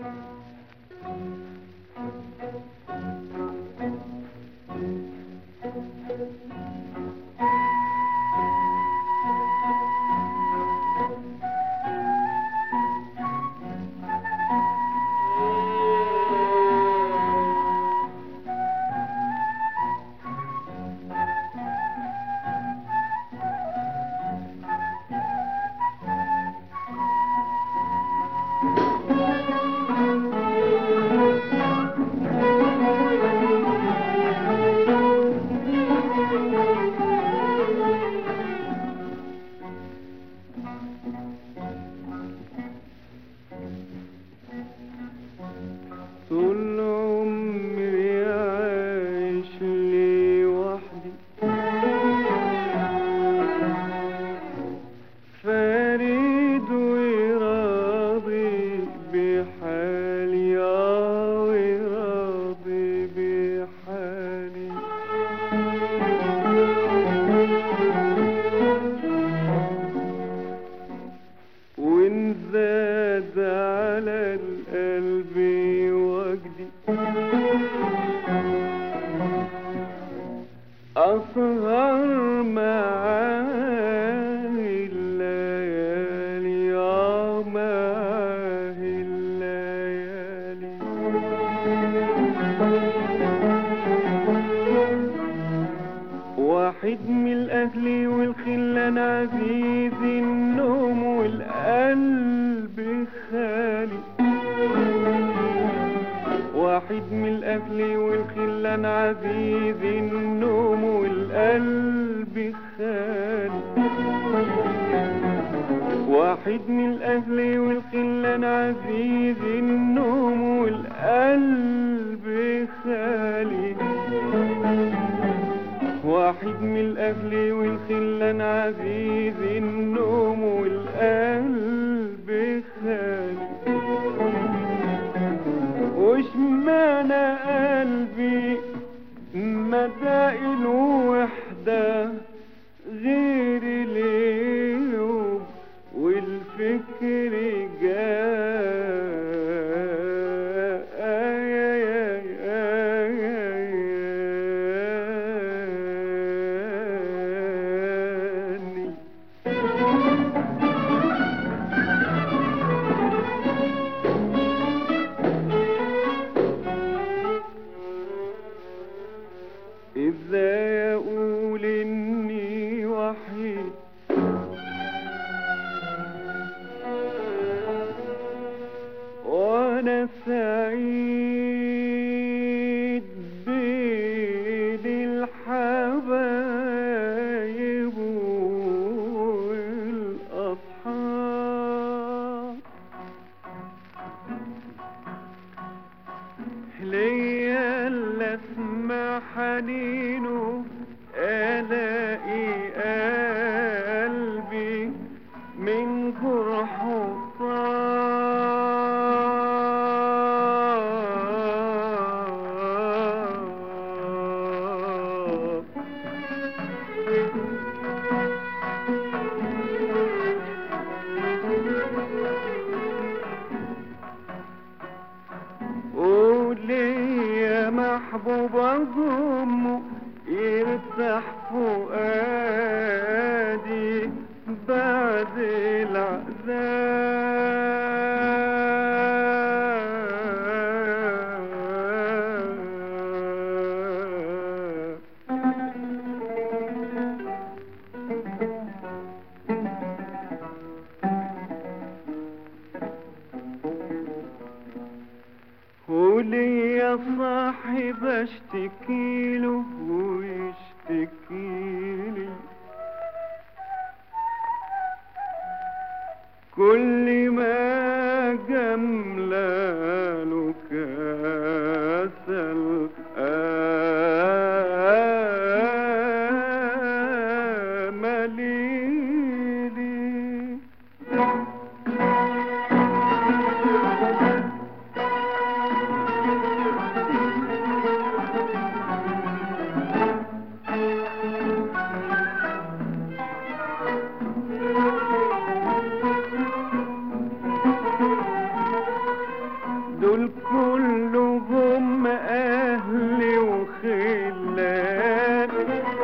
طول عمري عايش لي وحدي فريد وراضي بحالي آه وراضي بحالي وإن زاد على القلب وجدي أسهر معاه الليالي آه معاه الليالي واحد من الأهل والخلان عزيز النوم والقلب خالي واحد من الأهل والخلان عزيز النوم والقلب خالي واحد من الأهل والخلان عزيز النوم والقلب خالي واحد من الأهل والخلان عزيز النوم والقلب خالي وش معنى قلبي مدى الوحدة غير اليوم والفكر جاني ازاي اقول اني وحيد وانا سعيد بين الحبايب والاصحاب ليا اللي اسمع حنينه الاقي قلبي من جرحه طاب قولي يا محبوب أضمه يرتاح فؤادي بعد العذاب قولي يا صاحب اشتكيله ويشتكيلي كل ما جملاله كسل آمليلي دول كلهم اهلي وخلان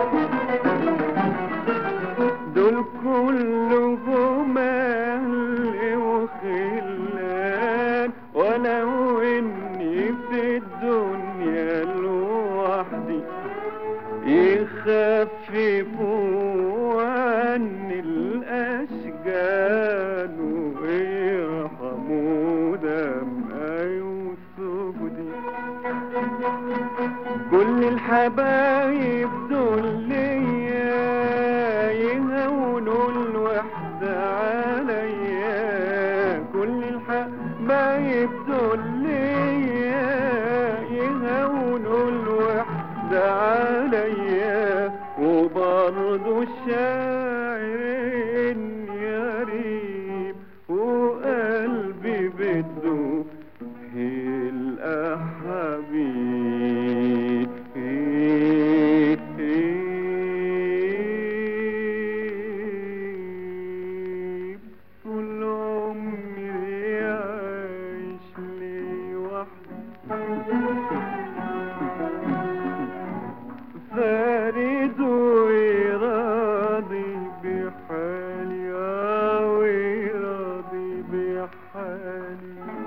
دول كلهم اهلي وخلان ولو اني في الدنيا لوحدي يخففوا عني الاشجان ويرحموا دمعي وسجدي كل الحبايب دول ليا يهونوا الوحدة عليا كل الحبايب دول ليا يهونوا الوحدة عليا وبرضه الشاعر يريب وقلبي بده الأحبيب طول عمري عايش لي فارد وراضي بحالي آه وراضي بحالي